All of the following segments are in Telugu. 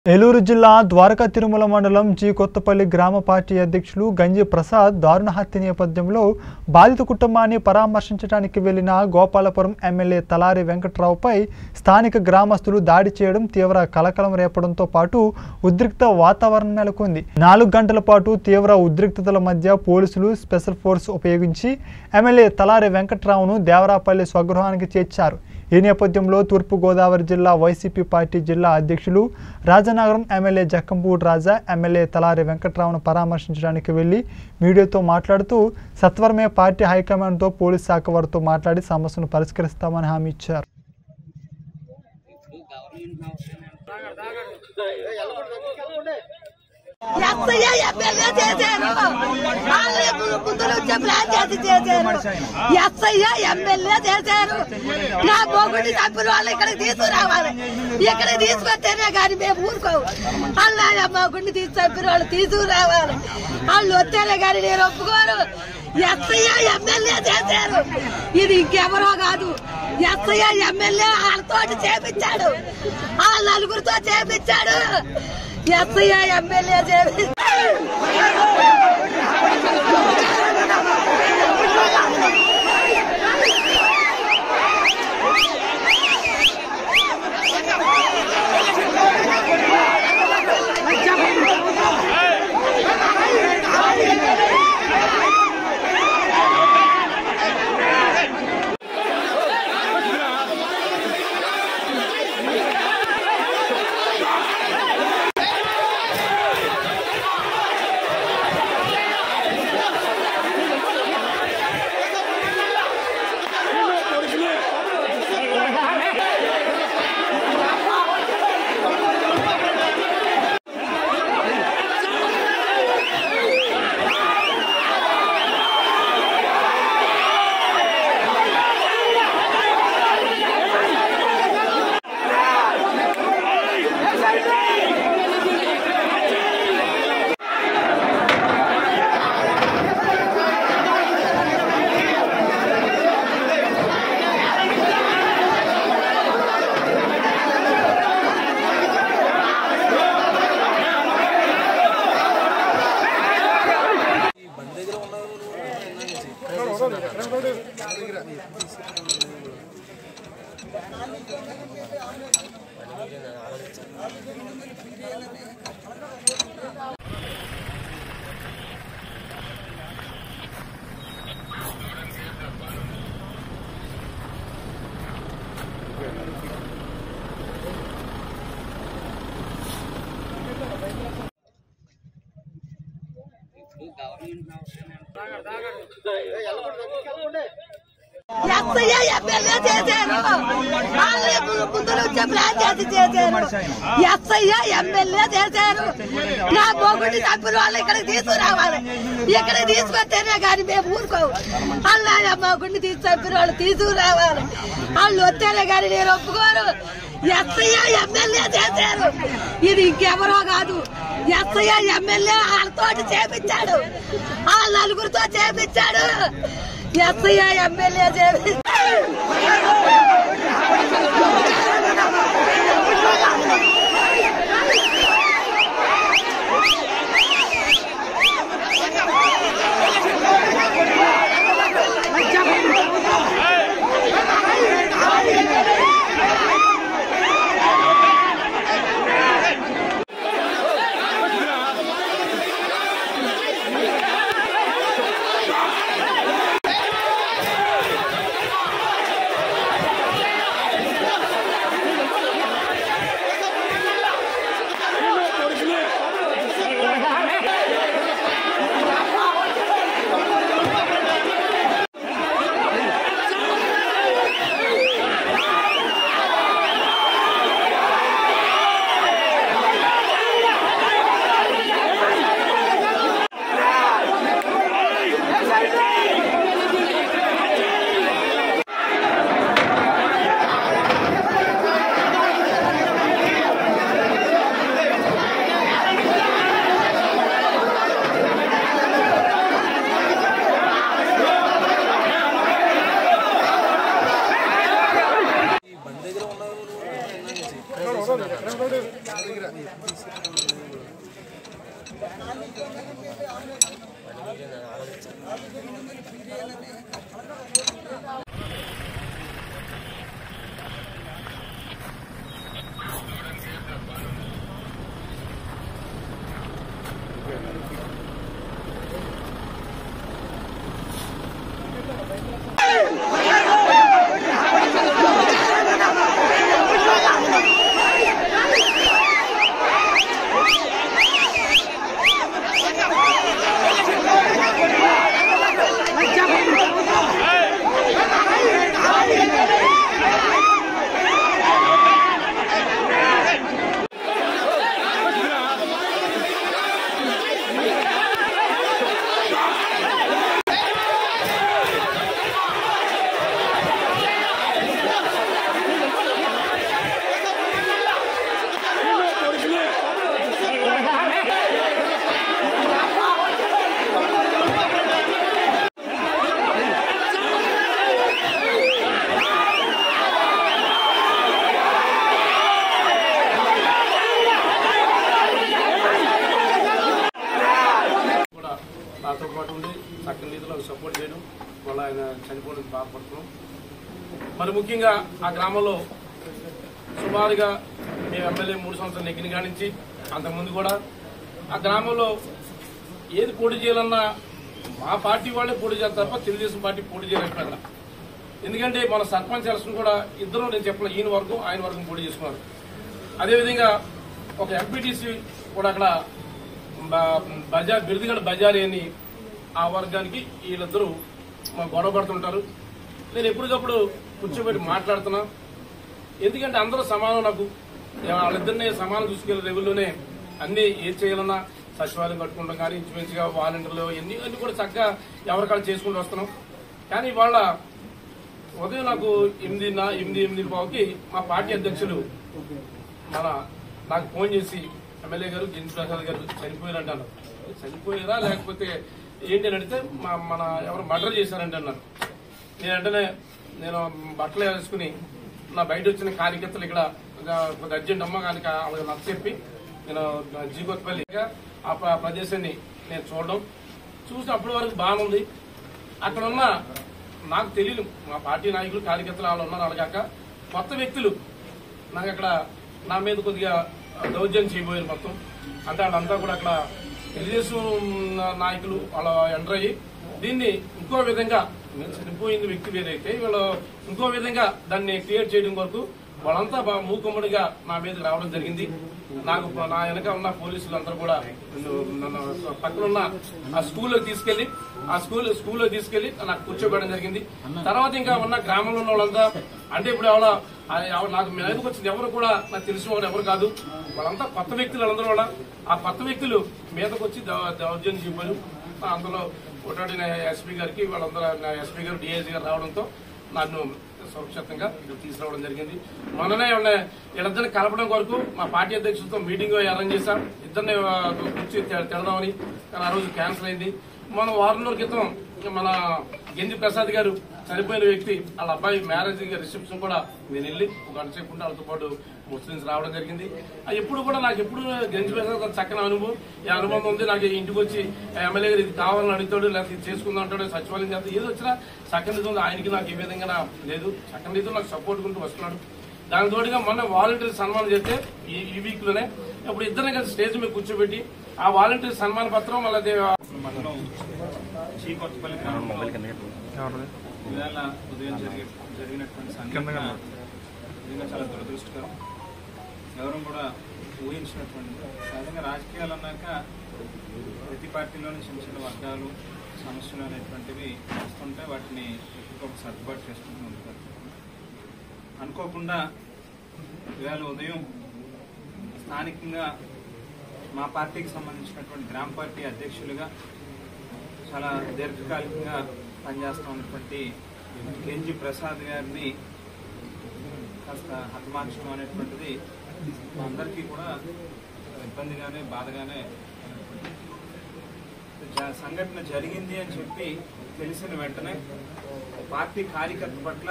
ఏలూరు జిల్లా ద్వారకా తిరుమల మండలం జి కొత్తపల్లి గ్రామ పార్టీ అధ్యక్షులు గంజి ప్రసాద్ దారుణ హత్య నేపథ్యంలో బాధిత కుటుంబాన్ని పరామర్శించడానికి వెళ్లిన గోపాలపురం ఎమ్మెల్యే తలారి వెంకట్రావుపై స్థానిక గ్రామస్తులు దాడి చేయడం తీవ్ర కలకలం రేపడంతో పాటు ఉద్రిక్త వాతావరణం నెలకొంది నాలుగు గంటల పాటు తీవ్ర ఉద్రిక్తతల మధ్య పోలీసులు స్పెషల్ ఫోర్స్ ఉపయోగించి ఎమ్మెల్యే తలారి వెంకట్రావును దేవరాపల్లి స్వగృహానికి చేర్చారు ఈ నేపథ్యంలో తూర్పుగోదావరి జిల్లా వైసీపీ పార్టీ జిల్లా అధ్యక్షులు రాజనగరం ఎమ్మెల్యే జక్కంపూడి రాజా ఎమ్మెల్యే తలారి వెంకట్రావును పరామర్శించడానికి వెళ్లి మీడియాతో మాట్లాడుతూ సత్వరమే పార్టీ హైకమాండ్తో పోలీస్ శాఖ వారితో మాట్లాడి సమస్యను పరిష్కరిస్తామని హామీ ఇచ్చారు ఎస్ఐ ఎమ్మెల్యే చేశారు వాళ్ళే ముందు ముందు నుంచే ప్లాన్ చేసి చేశారు ఎస్ఐ ఎమ్మెల్యే చేశారు నా మొగుడిని చంపిన వాళ్ళు ఇక్కడికి తీసుకురావాలి ఇక్కడికి తీసుకొస్తేనే కానీ మేము ఊరుకోము అలా నా మొగుడిని తీసి చంపిన వాళ్ళు తీసుకురావాలి వాళ్ళు వస్తేనే కానీ నేను ఒప్పుకోరు ఎస్ఐ ఎమ్మెల్యే చేశారు ఇది ఇంకెవరో కాదు ఎస్ఐ ఎమ్మెల్యే వాళ్ళతో చేపించాడు ఆ నలుగురితో చేపించాడు ఎస్ఐ ఎమ్మెల్యే చేపి ఎస్ఐ ఎమ్మెల్యే చేశారు వాళ్ళే ముందు ముందు నుంచే ప్లాన్ చేసి చేశారు ఎస్ఐ ఎమ్మెల్యే చేశారు నా మొగుడిని చంపిన వాళ్ళు ఇక్కడికి తీసుకురావాలి ఇక్కడికి తీసుకొస్తేనే కానీ మేము ఊరుకోము అలా నా మొగుడిని తీసి చంపిన వాళ్ళు తీసుకురావాలి వాళ్ళు వస్తేనే కానీ నేను ఒప్పుకోరు ఎస్ఐ ఎమ్మెల్యే చేశారు ఇది ఇంకెవరో కాదు ఎస్ఐ ఎమ్మెల్యే వాళ్ళతో చేపించాడు ఆ నలుగురితో చేపించాడు ఎస్ఐ ఎమ్మెల్యే చేపి కూడా నాతో పాటు ఉండి చక్కని రీతిలో సపోర్ట్ చేయడం వల్ల ఆయన చనిపోవడం బాధపడుతున్నాం మరి ముఖ్యంగా ఆ గ్రామంలో సుమారుగా మేము ఎమ్మెల్యే మూడు సంవత్సరాలు నెగ్గిన కానించి అంతకుముందు కూడా ఆ గ్రామంలో ఏది పోటీ చేయాలన్నా మా పార్టీ వాళ్ళే పోటీ చేస్తారు తప్ప తెలుగుదేశం పార్టీ పోటీ చేయలేకపోయినా ఎందుకంటే మన సర్పంచ్ ఎలక్షన్ కూడా ఇద్దరు నేను చెప్పిన ఈయన వర్గం ఆయన వర్గం పోటీ చేసుకున్నారు అదేవిధంగా ఒక ఎంపీటీసీ కూడా అక్కడ బ- బజార్ బిరుదుగడ బజారీ అని ఆ వర్గానికి వీళ్ళిద్దరూ మా గొడవ పడుతుంటారు నేను ఎప్పటికప్పుడు కూర్చోబెట్టి మాట్లాడుతున్నా ఎందుకంటే అందరూ సమానం నాకు వాళ్ళిద్దరిని సమానం చూసుకెళ్లే లెవెల్లోనే అన్ని ఏది చేయాలన్నా సచివాలయం కట్టుకుంటాం కానీ ఇంచుమించుగా వాలంటీర్లు ఎన్ని అన్ని కూడా చక్కగా ఎవరికాళ్ళు చేసుకుంటూ వస్తున్నాం కానీ వాళ్ళ ఉదయం నాకు ఎనిమిది ఎనిమిది ఎనిమిది పావుకి మా పార్టీ అధ్యక్షులు మన నాకు ఫోన్ చేసి ఎమ్మెల్యే గారు జిన్ ప్రసాద్ గారు చనిపోయారంటాను చనిపోయారా లేకపోతే ఏంటి అని అడిగితే మా మన ఎవరు మర్డర్ చేశారంటే అన్నారు నేను వెంటనే నేను బట్టలు వేసుకుని నా బయట వచ్చిన కార్యకర్తలు ఇక్కడ ఒక- కొద్ది అర్జెంట్ అమ్మ కానీ వాళ్ళకి నచ్చ చెప్పి నేను జీగోత్పల్లి ఆ ప్ర- ప్రదేశాన్ని నేను చూడడం చూసి అప్పటి వరకు బాగుంది అక్కడ ఉన్న నాకు తెలియదు మా పార్టీ నాయకులు కార్యకర్తలు వాళ్ళు ఉన్నారు అడగాక కొత్త వ్యక్తులు నాకు అక్కడ నా మీద కొద్దిగా దౌర్జన్యం చేయబోయారు మొత్తం అంటే వాళ్ళంతా కూడా అక్కడ తెలుగుదేశం నాయకులు వాళ్ళ ఎంటర్ అయ్యి దీన్ని ఇంకో విధంగా నేను చనిపోయింది వ్యక్తి వేరైతే వీళ్ళు ఇంకో విధంగా దాన్ని క్రియేట్ చేయడం కొరకు వాళ్ళంతా బా- మూకుమ్మడిగా నా మీదకి రావడం జరిగింది నాకు ప- నా వెనక ఉన్న పోలీసులు అందరూ కూడా నన్ను నన్ను పక్కన ఉన్న ఆ స్కూల్లో తీసుకెళ్లి ఆ స్కూల్ స్కూల్లో తీసుకెళ్లి నాకు కూర్చోబెట్టడం జరిగింది తర్వాత ఇంకా ఉన్న గ్రామంలో ఉన్న వాళ్ళంతా అంటే ఇప్పుడు ఎవరో ఆ ఎవరు నాకు మీదకి వచ్చింది ఎవరు కూడా నాకు తెలిసిన వారు ఎవరు కాదు వాళ్ళంతా కొత్త వ్యక్తులు అందరూ కూడా ఆ కొత్త వ్యక్తులు మీదకి వచ్చి దౌ- దౌర్జన్యం చెప్పారు అందులో ఒకటి ఎస్పీ గారికి వాళ్ళందరూ ఎస్పీ గారు డిఐజీ గారు రావడంతో నన్ను సురక్షితంగా ఇక్కడ తీసుకురావడం జరిగింది మొన్ననే ఉన్న వీళ్ళిద్దరిని కలపడం కొరకు మా పార్టీ అధ్యక్షులతో మీటింగ్ అరేంజ్ చేశాం ఇద్దరిని ఆ, కూర్చి తె- తిడదామని కానీ ఆ రోజు క్యాన్సిల్ అయింది మన వారం రోజుల క్రితం మన గెంజి ప్రసాద్ గారు చనిపోయిన వ్యక్తి వాళ్ళ అబ్బాయి మ్యారేజ్ రిసెప్షన్ కూడా నేను వెళ్ళి ఒక గంట సేపు ఉంటే వాళ్ళతో పాటు ముస్లిమ్స్ రావడం జరిగింది అది ఎప్పుడు కూడా నాకు ఎప్పుడు గెంజి ప్రసాద్ గారు చక్కని అనుభవం ఈ అనుభవం ఉంది నాకు ఇంటికి వచ్చి ఎమ్మెల్యే గారు ఇది కావాలని అడుగుతాడు లేకపోతే ఇది చేసుకుందాం అంటాడు సచివాలయం చేస్తే ఏది వచ్చినా చక్కని రీతి ఉంది ఆయనకి నాకు ఏ విధంగా నా- లేదు చక్కని రీతిలో నాకు సపోర్ట్ ఉంటూ వస్తున్నాడు దాని తోడుగా మొన్న వాలంటీర్ సన్మానం చేస్తే ఈ ఈ వీక్ లోనే ఇప్పుడు ఇద్దరిని కలిసి స్టేజ్ మీద కూర్చోబెట్టి ఆ వాలంటీర్ సన్మాన పత్రం మళ్ళీ మండలం చీకొత్తపల్లి గ్రామంలో ఇవాళ ఉదయం జరిగే జరిగినటువంటి సంఘటన నిజంగా చాలా దురదృష్టకరం ఎవరు కూడా ఊహించినటువంటి సహజంగా రాజకీయాలు అన్నాక ప్రతి పార్టీలోని చిన్న చిన్న వర్గాలు సమస్యలు అనేటువంటివి వస్తుంటే వాటిని ఒక సర్దుబాటు చేసుకుంటూ ఉంటారు అనుకోకుండా ఇవాళ ఉదయం స్థానికంగా మా పార్టీకి సంబంధించినటువంటి గ్రామ పార్టీ అధ్యక్షులుగా చాలా దీర్ఘకాలికంగా పనిచేస్తున్నటువంటి కెంజి ప్రసాద్ గారిని కాస్త హతమార్చడం అనేటువంటిది మా అందరికీ కూడా ఇబ్బందిగానే బాధగానే జ- సంఘటన జరిగింది అని చెప్పి తెలిసిన వెంటనే పార్టీ కార్యకర్త పట్ల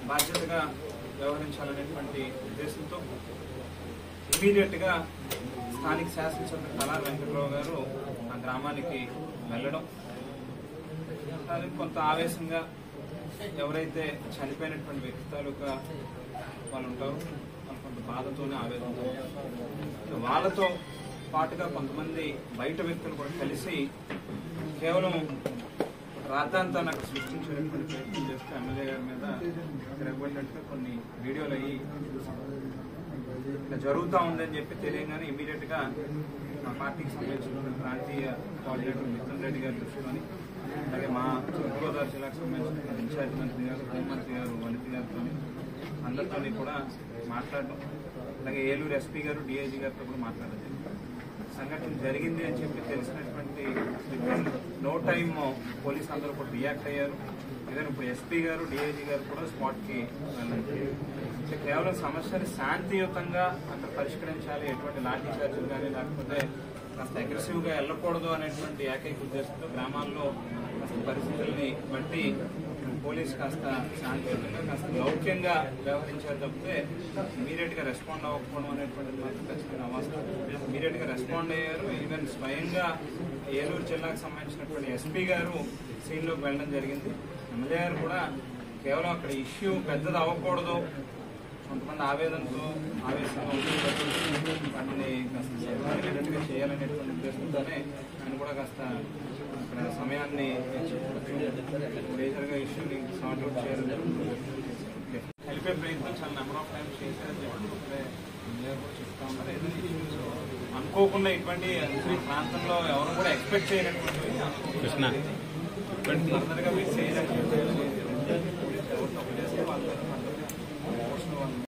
బాధ్యతగా వ్యవహరించాలనేటువంటి ఉద్దేశంతో ఇమీడియట్ గా స్థానిక శాసనసభ్యులు కళా వెంకటరావు గారు ఆ గ్రామానికి వెళ్ళడం అది కొంత ఆవేశంగా ఎవరైతే చనిపోయినటువంటి వ్యక్తి తాలూకా వాళ్ళు ఉంటారో వాళ్ళు కొంత బాధతోనే ఆవేదనతో ఉంటారు. వాళ్ళతో పాటుగా కొంతమంది బయట వ్యక్తులు కూడా కలిసి కేవలం రాద్ధాంతాన్ని అక్కడ సృష్టించేటటువంటి ప్రయత్నం చేస్తూ ఎమ్మెల్యే గారి మీద తిరగబడినట్టుగా కొన్ని వీడియోలు అయ్యి ఇట్లా జరుగుతూ ఉందని చెప్పి తెలియగానే ఇమీడియట్ గా మా పార్టీకి సంబంధించిన ప్రాంతీయ కోఆర్డినేటర్ మిథున్ రెడ్డి గారి దృష్టిలోని అలాగే మా తూర్పుగోదావరి జిల్లాకు సంబంధించిన ఇన్ఛార్జ్ మంత్రి గారు హోంమంత్రి గారు వనితి గారితో అందరితో కూడా మాట్లాడడం అలాగే ఏలూరు ఎస్పీ గారు డిఐజీ గారితో కూడా మాట్లాడడం సంఘటన జరిగింది అని చెప్పి తెలిసినటువంటి నో టైమ్ పోలీస్ అందరూ కూడా రియాక్ట్ అయ్యారు ఈవెన్ ఇప్పుడు ఎస్పీ గారు డిఐజీ గారు కూడా స్పాట్ కి వెళ్ళారు అంటే కేవలం సమస్యని శాంతియుతంగా అక్కడ పరిష్కరించాలి ఎటువంటి లాఠీ చార్జీలు కానీ లేకపోతే కాస్త అగ్రెసివ్ గా వెళ్ళకూడదు అనేటువంటి ఏకైక ఉద్దేశంతో గ్రామాల్లో కాస్త పరిస్థితుల్ని బట్టి పోలీస్ కాస్త శాంతియుతంగా కాస్త లౌక్యంగా వ్యవహరించారు తప్పితే ఇమీడియట్ గా రెస్పాండ్ అవ్వకపోవడం అనేటువంటిది మాత్రం ఖచ్చితంగా అవాస్తవం ఇమీడియట్ గా రెస్పాండ్ అయ్యారు ఈవెన్ స్వయంగా ఏలూరు జిల్లాకు సంబంధించినటువంటి ఎస్పీ గారు సీన్ లోకి వెళ్ళడం జరిగింది ఎమ్మెల్యే గారు కూడా కేవలం అక్కడ ఇష్యూ పెద్దది అవ్వకూడదు కొంతమంది ఆవేదనతో ఆవేశంగా ఉంటుంది వాటిని కాస్త సరిపడేటట్టుగా చేయాలనేటువంటి ఉద్దేశంతోనే ఆయన కూడా కాస్త అక్కడ సమయాన్ని మేజర్గా ఇష్యూని సార్ట్ అవుట్ చేయాలని కలిపే ప్రయత్నం చాలా నెంబర్ ఆఫ్ టైమ్స్ చేశారని చెప్పి ఇప్పుడే ఇండియా కూడా చెప్తా ఉన్నారు ఏదైనా issues అనుకోకుండా ఇటువంటి ప్రాంతంలో ఎవరు కూడా ఎక్స్పెక్ట్ చేయనటువంటి ఫర్దర్ గా మీరు చేయడానికి ఎవరు తప్పు చేస్తే వాళ్ళు